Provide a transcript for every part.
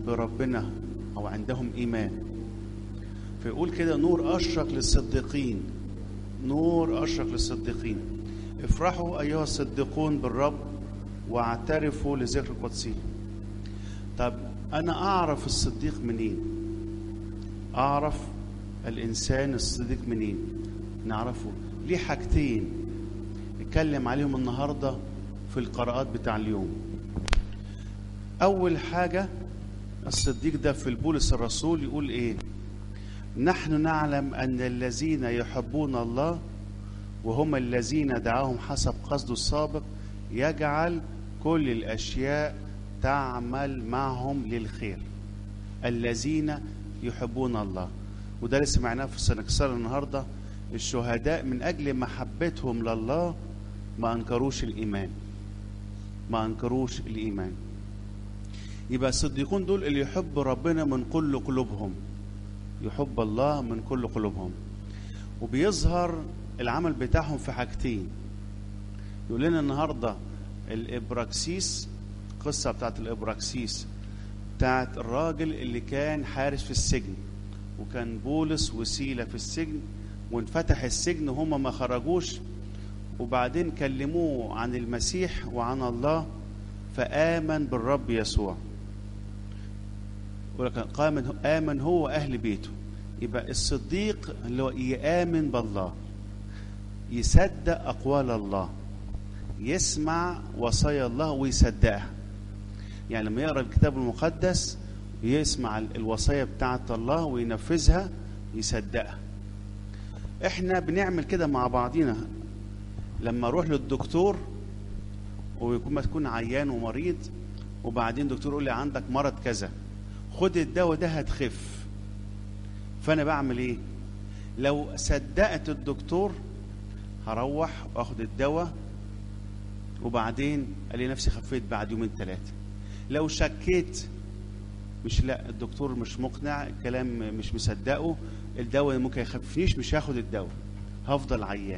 بربنا او عندهم ايمان فيقول كده نور اشرق للصديقين نور اشرق للصديقين افرحوا ايها الصديقون بالرب واعترفوا لذكر قدسه طب انا اعرف الصديق منين اعرف الانسان الصديق منين نعرفه ليه حاجتين نتكلم عليهم النهارده في القراءات بتاع اليوم اول حاجه الصديق ده في البولس الرسول يقول ايه نحن نعلم ان الذين يحبون الله وهم الذين دعاهم حسب قصده السابق يجعل كل الاشياء تعمل معهم للخير الذين يحبون الله وده اللي سمعناه في السنكسار النهارده الشهداء من اجل محبتهم لله ما انكروش الايمان ما انكروش الايمان يبقى الصديقون دول اللي يحب ربنا من كل قلوبهم يحب الله من كل قلوبهم وبيظهر العمل بتاعهم في حاجتين يقول لنا النهارده الابراكسيس القصه بتاعت الابراكسيس بتاعت الراجل اللي كان حارس في السجن وكان بولس وسيله في السجن وانفتح السجن وهم ما خرجوش وبعدين كلموه عن المسيح وعن الله فآمن بالرب يسوع ولكن قام آمن هو وأهل بيته يبقى الصديق اللي هو يآمن بالله يصدق أقوال الله يسمع وصايا الله ويصدقها يعني لما يقرأ الكتاب المقدس يسمع الوصايا بتاعت الله وينفذها يصدقها احنا بنعمل كده مع بعضينا لما اروح للدكتور ويكون ما تكون عيان ومريض وبعدين دكتور يقول لي عندك مرض كذا خد الدواء ده هتخف فانا بعمل ايه لو صدقت الدكتور هروح واخد الدواء وبعدين الاقي نفسي خفيت بعد يومين ثلاثه لو شكيت مش لا الدكتور مش مقنع الكلام مش مصدقه الدواء ممكن يخففنيش مش هاخد الدواء هفضل عيان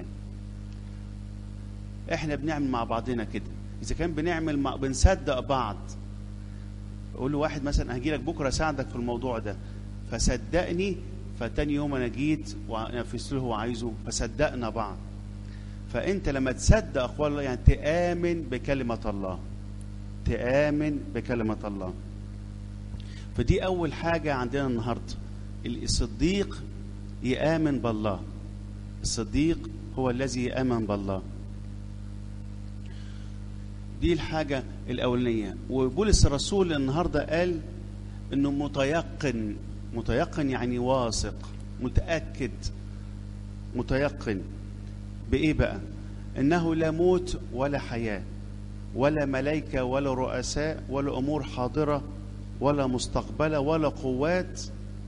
احنا بنعمل مع بعضنا كده اذا كان بنعمل مع بنصدق بعض اقول له واحد مثلا هجي لك بكره اساعدك في الموضوع ده فصدقني فتاني يوم انا جيت ونفذت له هو عايزه فصدقنا بعض فانت لما تصدق اقوال الله يعني تامن بكلمه الله تامن بكلمه الله فدي اول حاجه عندنا النهارده الصديق يامن بالله الصديق هو الذي يامن بالله دي الحاجة الأولانية وبولس الرسول النهاردة قال إنه متيقن متيقن يعني واثق متأكد متيقن بإيه بقى؟ إنه لا موت ولا حياة ولا ملائكة ولا رؤساء ولا أمور حاضرة ولا مستقبلة ولا قوات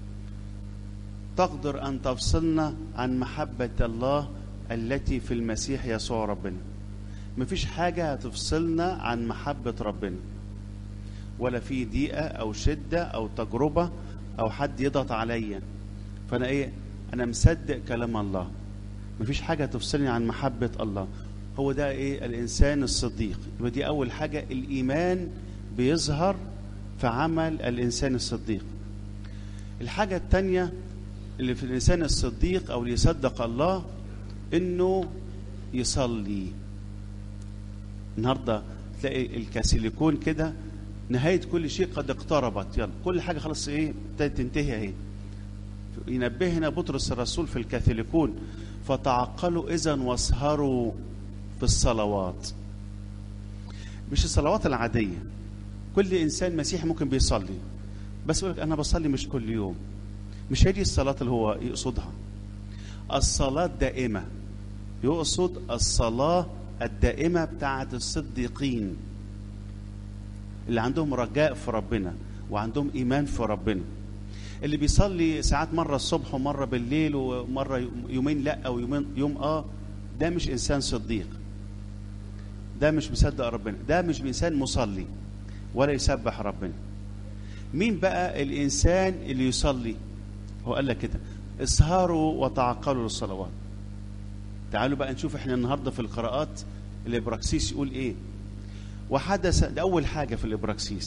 تقدر أن تفصلنا عن محبة الله التي في المسيح يسوع ربنا مفيش حاجة هتفصلنا عن محبة ربنا ولا في ضيقة أو شدة أو تجربة أو حد يضغط عليا فأنا إيه أنا مصدق كلام الله مفيش حاجة تفصلني عن محبة الله هو ده إيه الإنسان الصديق يبقى دي أول حاجة الإيمان بيظهر في عمل الإنسان الصديق الحاجة التانية اللي في الإنسان الصديق أو اللي يصدق الله إنه يصلي النهارده تلاقي الكاسيليكون كده نهايه كل شيء قد اقتربت يلا كل حاجه خلاص ايه ابتدت تنتهي اهي ينبهنا بطرس الرسول في الكاثوليكون فتعقلوا اذا واسهروا في الصلوات مش الصلوات العاديه كل انسان مسيحي ممكن بيصلي بس يقول لك انا بصلي مش كل يوم مش هي دي الصلاه اللي هو يقصدها الصلاه دائمه يقصد الصلاه الدائمة بتاعة الصديقين اللي عندهم رجاء في ربنا وعندهم إيمان في ربنا اللي بيصلي ساعات مرة الصبح ومرة بالليل ومرة يومين لا أو يومين يوم آه ده مش إنسان صديق ده مش مصدق ربنا ده مش إنسان مصلي ولا يسبح ربنا مين بقى الإنسان اللي يصلي هو قال لك كده اسهروا وتعقلوا للصلوات تعالوا بقى نشوف احنا النهارده في القراءات الابراكسيس يقول ايه وحدث ده اول حاجه في الابراكسيس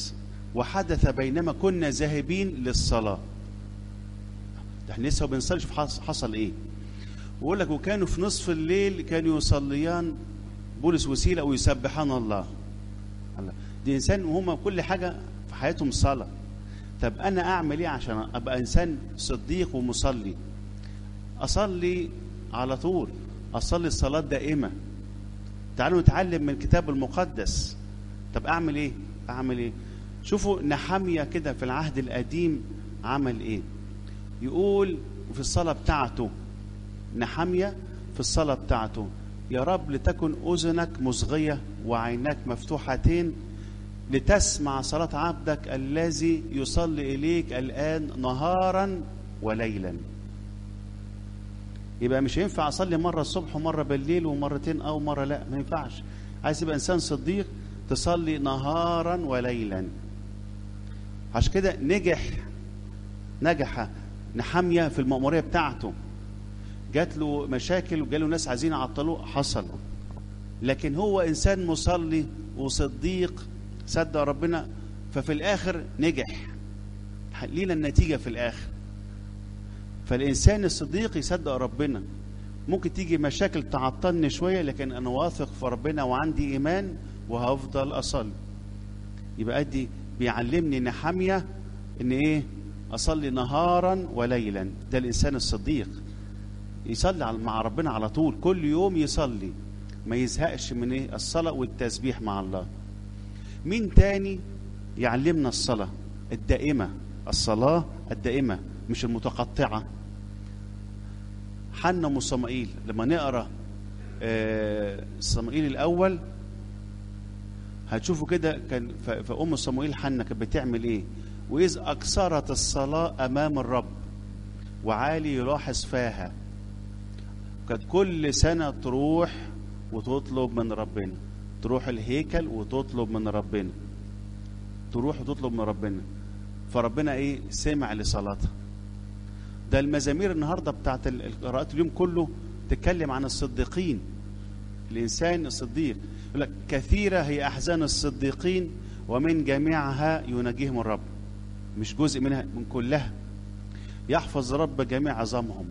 وحدث بينما كنا ذاهبين للصلاة ده احنا لسه بنصلي شوف حصل ايه ويقول لك وكانوا في نصف الليل كانوا يصليان بولس وسيلة ويسبحان الله الله دي انسان وهم كل حاجة في حياتهم صلاة طب انا اعمل ايه عشان ابقى انسان صديق ومصلي اصلي على طول اصلي الصلاة دائمة تعالوا نتعلم من الكتاب المقدس طب اعمل ايه اعمل ايه شوفوا نحمية كده في العهد القديم عمل ايه يقول في الصلاة بتاعته نحمية في الصلاة بتاعته يا رب لتكن أذنك مصغية وعيناك مفتوحتين لتسمع صلاة عبدك الذي يصلي إليك الآن نهارا وليلا يبقى مش ينفع أصلي مرة الصبح ومرة بالليل ومرتين أو مرة لا ما ينفعش عايز تبقى إنسان صديق تصلي نهارا وليلا عشان كده نجح نجح نحمية في المأمورية بتاعته جات له مشاكل وجاله ناس عايزين يعطلوه حصل لكن هو انسان مصلي وصديق صدق ربنا ففي الاخر نجح لينا النتيجه في الاخر فالانسان الصديق يصدق ربنا ممكن تيجي مشاكل تعطلني شويه لكن انا واثق في ربنا وعندي ايمان وهفضل اصلي يبقى ادي بيعلمني نحميه ان ايه اصلي نهارا وليلا ده الانسان الصديق يصلي مع ربنا على طول كل يوم يصلي ما يزهقش من ايه الصلاة والتسبيح مع الله مين تاني يعلمنا الصلاة الدائمة الصلاة الدائمة مش المتقطعة حنا وصمائيل لما نقرا آه صمائيل الاول هتشوفوا كده كان فام صموئيل حنا كانت بتعمل ايه واذ اكثرت الصلاه امام الرب وعالي يلاحظ فاها كانت كل سنة تروح وتطلب من ربنا تروح الهيكل وتطلب من ربنا تروح وتطلب من ربنا فربنا ايه سمع لصلاتها ده المزامير النهاردة بتاعت قراءات اليوم كله تتكلم عن الصديقين الإنسان الصديق يقول لك كثيرة هي أحزان الصديقين ومن جميعها ينجيهم الرب مش جزء منها من كلها يحفظ رب جميع عظامهم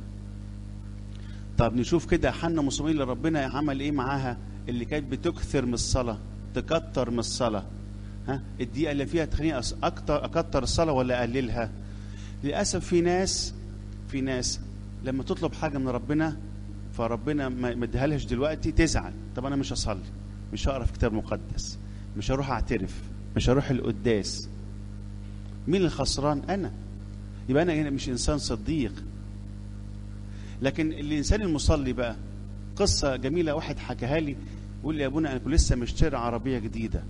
طب نشوف كده حنا مصممين لربنا عمل ايه معاها اللي كانت بتكثر من الصلاه تكتر من الصلاه ها الدقيقه اللي فيها تخليني اكتر اكتر الصلاه ولا اقللها للاسف في ناس في ناس لما تطلب حاجه من ربنا فربنا ما اديهالهاش دلوقتي تزعل طب انا مش هصلي مش هقرا في كتاب مقدس مش هروح اعترف مش هروح القداس مين الخسران انا يبقى انا هنا مش انسان صديق لكن الانسان المصلي بقى قصه جميله واحد حكاها لي يقول لي يا ابونا انا كنت لسه مشتري عربيه جديده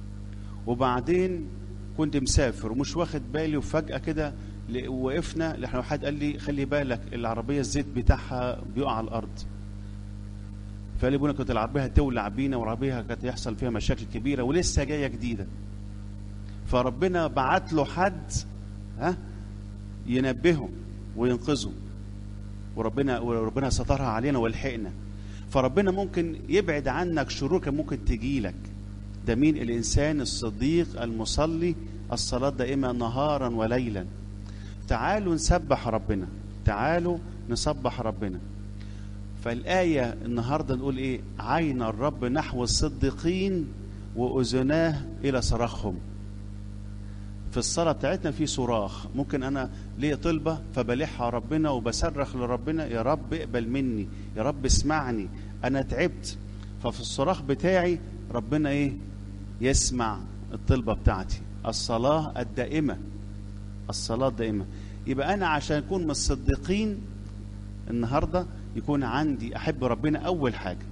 وبعدين كنت مسافر ومش واخد بالي وفجاه كده وقفنا لحن واحد قال لي خلي بالك العربيه الزيت بتاعها بيقع على الارض فقال لي ابونا كنت العربيه هتولع بينا والعربيه كانت يحصل فيها مشاكل كبيره ولسه جايه جديده فربنا بعت له حد ها ينبهه وينقذه وربنا وربنا سترها علينا ولحقنا فربنا ممكن يبعد عنك شرور كان ممكن تجي لك ده مين الانسان الصديق المصلي الصلاه دائما نهارا وليلا تعالوا نسبح ربنا تعالوا نسبح ربنا فالايه النهارده نقول ايه عين الرب نحو الصديقين واذناه الى صراخهم في الصلاة بتاعتنا في صراخ ممكن أنا ليه طلبة فبلحها ربنا وبصرخ لربنا يا رب اقبل مني يا رب اسمعني أنا تعبت ففي الصراخ بتاعي ربنا إيه يسمع الطلبة بتاعتي الصلاة الدائمة الصلاة الدائمة يبقى أنا عشان أكون من الصديقين النهاردة يكون عندي أحب ربنا أول حاجة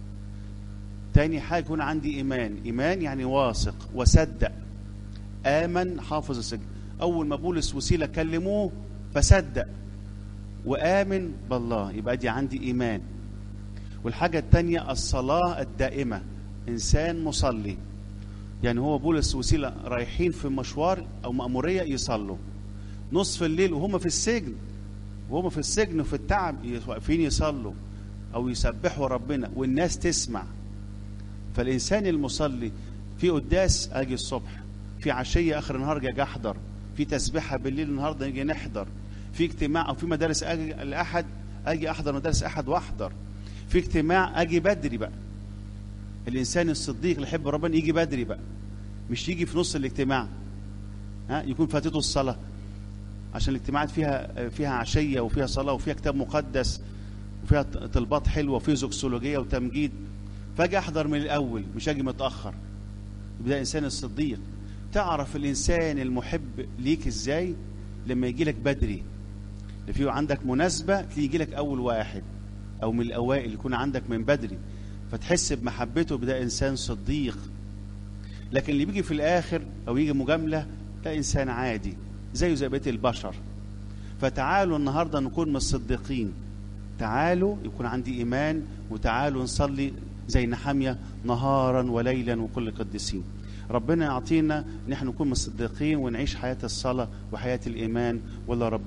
تاني حاجة يكون عندي إيمان إيمان يعني واثق وصدق آمن حافظ السجن أول ما بولس وسيلة كلموه فصدق وآمن بالله يبقى دي عندي إيمان والحاجة التانية الصلاة الدائمة إنسان مصلي يعني هو بولس وسيلة رايحين في مشوار أو مأمورية يصلوا نصف الليل وهم في السجن وهم في السجن وفي التعب واقفين يصلوا أو يسبحوا ربنا والناس تسمع فالإنسان المصلي في قداس أجي الصبح في عشيه اخر النهار اجي احضر في تسبيحه بالليل النهارده نيجي نحضر في اجتماع او في مدارس اجي الاحد اجي احضر مدارس احد واحضر في اجتماع اجي بدري بقى الانسان الصديق اللي يحب ربنا يجي بدري بقى مش يجي في نص الاجتماع ها يكون فاتته الصلاه عشان الاجتماعات فيها فيها عشيه وفيها صلاه وفيها كتاب مقدس وفيها طلبات حلوه وفيها زوكسولوجيه وتمجيد فاجي احضر من الاول مش اجي متاخر يبقى ده انسان الصديق تعرف الانسان المحب ليك ازاي لما يجي لك بدري في عندك مناسبه تلاقيه يجي لك اول واحد او من الاوائل يكون عندك من بدري فتحس بمحبته بده انسان صديق لكن اللي بيجي في الاخر او يجي مجامله ده انسان عادي زيه زي بقيه البشر فتعالوا النهارده نكون من الصديقين تعالوا يكون عندي ايمان وتعالوا نصلي زي نحاميه نهارا وليلا وكل قديسين ربنا يعطينا ان احنا نكون مصدقين ونعيش حياه الصلاه وحياه الايمان ولا ربنا